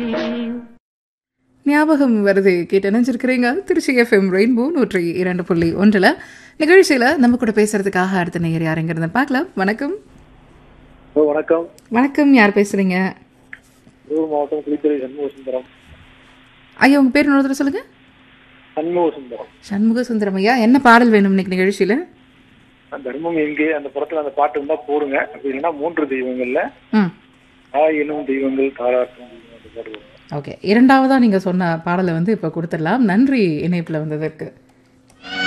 ஞாபகம் வருது கேட்டு நினைச்சிருக்கிறீங்க திருச்சி எஃப்எம் ரெயின்போ நூற்றி இரண்டு புள்ளி ஒன்றில் நிகழ்ச்சியில் நம்ம கூட பேசுறதுக்காக அடுத்த நேயர் யாருங்கிறத பார்க்கலாம் வணக்கம் ஹலோ வணக்கம் வணக்கம் யார் பேசுறீங்க திருவூர் மாவட்டம் குளித்துறை சண்முக சுந்தரம் ஐயா உங்க பேர் இன்னொரு தடவை சொல்லுங்க சண்முக சுந்தரம் சண்முக சுந்தரம் ஐயா என்ன பாடல் வேணும் இன்னைக்கு நிகழ்ச்சியில அந்த தர்மம் எங்கே அந்த படத்துல அந்த பாட்டு இருந்தா போடுங்க அப்படி இல்லைன்னா மூன்று தெய்வங்கள்ல ம் தாய் எனும் தெய்வங்கள் தாராட்டும் தெய்வம் அந்த பாட்டு வரும். ஓகே இரண்டாவதா நீங்க சொன்ன பாடலை வந்து இப்போ கொடுத்துடலாம் நன்றி இணைப்பில் வந்ததற்கு